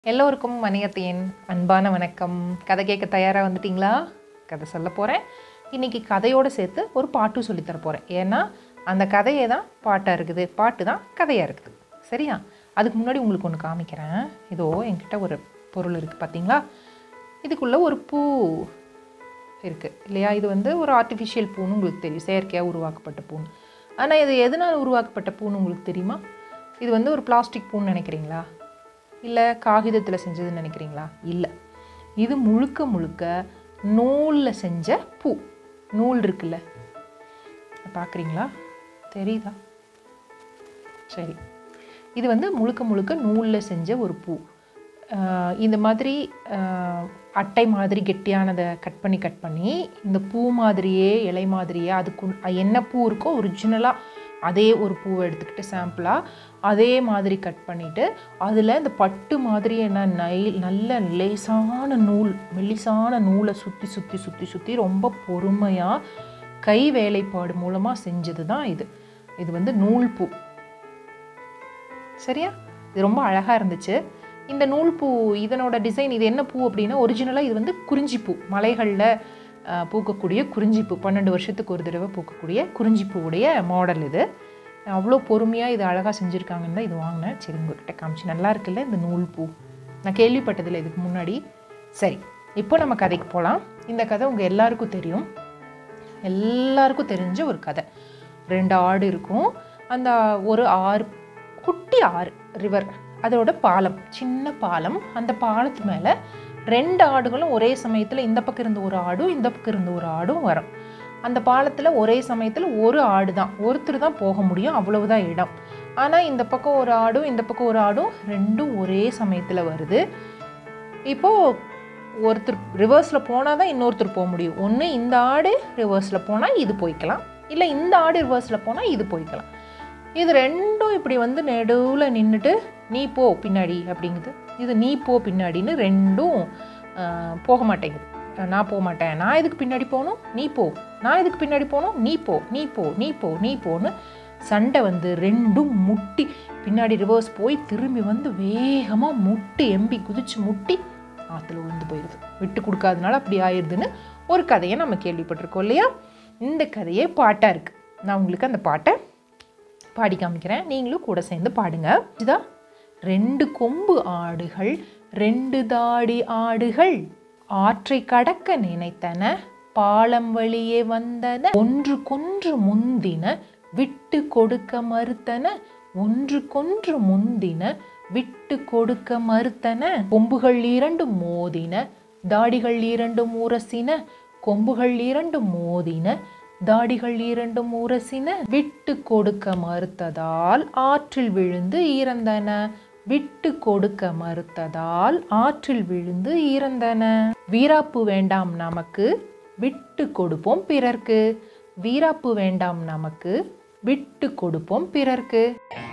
எல்லோருக்கும் மணியத்தின் அன்பான வணக்கம் கதை கேட்க தயாராக வந்துட்டீங்களா கதை சொல்ல போகிறேன் இன்றைக்கி கதையோடு சேர்த்து ஒரு பாட்டும் சொல்லித்தர போகிறேன் ஏன்னா அந்த கதையே தான் பாட்டாக இருக்குது பாட்டு தான் கதையாக இருக்குது சரியா அதுக்கு முன்னாடி உங்களுக்கு ஒன்று காமிக்கிறேன் இதோ என்கிட்ட ஒரு பொருள் இருக்குது பார்த்தீங்களா இதுக்குள்ளே ஒரு பூ இருக்குது இல்லையா இது வந்து ஒரு ஆர்டிஃபிஷியல் பூன்னு உங்களுக்கு தெரியும் செயற்கையாக உருவாக்கப்பட்ட பூன்னு ஆனால் இது எதனால் உருவாக்கப்பட்ட பூன்னு உங்களுக்கு தெரியுமா இது வந்து ஒரு பிளாஸ்டிக் பூன்னு நினைக்கிறீங்களா இல்லை காகிதத்தில் செஞ்சதுன்னு நினைக்கிறீங்களா இல்லை இது முழுக்க முழுக்க நூலில் செஞ்ச பூ நூல் இருக்குல்ல பார்க்குறீங்களா தெரியுதா சரி இது வந்து முழுக்க முழுக்க நூலில் செஞ்ச ஒரு பூ ஆஹ் இந்த மாதிரி ஆஹ் அட்டை மாதிரி கெட்டியானதை கட் பண்ணி கட் பண்ணி இந்த பூ மாதிரியே இலை மாதிரியே அதுக்கு என்ன பூ இருக்கோ ஒரிஜினலாக அதே ஒரு பூவை எடுத்துக்கிட்டு சாம்பிளாக அதே மாதிரி கட் பண்ணிவிட்டு அதில் இந்த பட்டு மாதிரி என்ன நை நல்ல லேசான நூல் மெல்லிசான நூலை சுற்றி சுற்றி சுற்றி சுற்றி ரொம்ப பொறுமையாக கை வேலைப்பாடு மூலமாக செஞ்சது தான் இது இது வந்து நூல் பூ சரியா இது ரொம்ப அழகாக இருந்துச்சு இந்த நூல் பூ இதனோட டிசைன் இது என்ன பூ அப்படின்னா ஒரிஜினலாக இது வந்து குறிஞ்சிப்பூ மலைகளில் அஹ், பூக்கக்கூடிய குறிஞ்சிப்பூ பன்னெண்டு வருஷத்துக்கு ஒரு தடவை பூக்கக்கூடிய குறிஞ்சிப்பூவுடைய மாடல் இது அவ்வளோ பொறுமையாக இது அழகாக செஞ்சுருக்காங்கன்னு தான் இது வாங்கினேன் சரி உங்ககிட்ட காமிச்சு நல்லா இருக்குல்ல இந்த நூல் பூ நான் கேள்விப்பட்டதில்லை இதுக்கு முன்னாடி சரி இப்போ நம்ம கதைக்கு போகலாம் இந்த கதை உங்கள் எல்லாருக்கும் தெரியும் எல்லாருக்கும் தெரிஞ்ச ஒரு கதை ரெண்டு ஆடு இருக்கும் அந்த ஒரு ஆறு குட்டி ஆறு ரிவர் அதோட பாலம் சின்ன பாலம் அந்த பாலத்து மேலே ரெண்டு ஆடுகளும் ஒரே சமயத்தில் இந்த பக்கம் இருந்த ஒரு ஆடும் இந்த பக்கம் இருந்த ஒரு ஆடும் வரும் அந்த பாலத்தில் ஒரே சமயத்தில் ஒரு ஆடு தான் ஒருத்தர் தான் போக முடியும் அவ்வளவுதான் இடம் ஆனால் இந்த பக்கம் ஒரு ஆடும் இந்த பக்கம் ஒரு ஆடும் ரெண்டும் ஒரே சமயத்தில் வருது இப்போது ஒருத்தர் ரிவர்ஸில் போனால் தான் இன்னொருத்தர் போக முடியும் ஒன்று இந்த ஆடு ரிவர்ஸில் போனால் இது போய்க்கலாம் இல்லை இந்த ஆடு ரிவர்ஸில் போனால் இது போய்க்கலாம் இது ரெண்டும் இப்படி வந்து நடுவில் நின்றுட்டு நீ போ பின்னாடி அப்படிங்குது இது நீ போ பின்னாடின்னு ரெண்டும் ஆஹ், போக மாட்டேங்குது நான் போக மாட்டேன் நான் இதுக்கு பின்னாடி போகணும் நீ போ நான் இதுக்கு பின்னாடி போகணும் நீ போ நீ போ நீ போ நீ போன்னு சண்டை வந்து ரெண்டும் முட்டி பின்னாடி ரிவர்ஸ் போய் திரும்பி வந்து வேகமாக முட்டி எம்பி குதிச்சு முட்டி ஆற்றுல விழுந்து போயிடுது விட்டு கொடுக்காதனால அப்படி ஆயிடுதுன்னு ஒரு கதையை நம்ம கேள்விப்பட்டிருக்கோம் இல்லையா இந்த கதையே பாட்டாக இருக்குது நான் உங்களுக்கு அந்த பாட்டை பாடி காமிக்கிறேன் நீங்களும் கூட சேர்ந்து பாடுங்க இதா ரெண்டு கொம்பு ஆடுகள் ரெண்டு தாடி ஆடுகள் ஆற்றை கடக்க நினைத்தன பாலம் வழியே வந்தன ஒன்றுக்கொன்று முந்தின விட்டு கொடுக்க மறுத்தன ஒன்றுக்கொன்று முந்தின விட்டு கொடுக்க மறுத்தன கொம்புகள் இரண்டும் மோதின தாடிகள் இரண்டும் உரசின கொம்புகள் இரண்டும் மோதின தாடிகள் இரண்டும் உரசின விட்டு கொடுக்க மறுத்ததால் ஆற்றில் விழுந்து இறந்தன விட்டு கொடுக்க மறுத்ததால் ஆற்றில் விழுந்து இறந்தன வீராப்பு வேண்டாம் நமக்கு விட்டு கொடுப்போம் பிறர்க்கு வீராப்பு வேண்டாம் நமக்கு விட்டு கொடுப்போம் பிறர்க்கு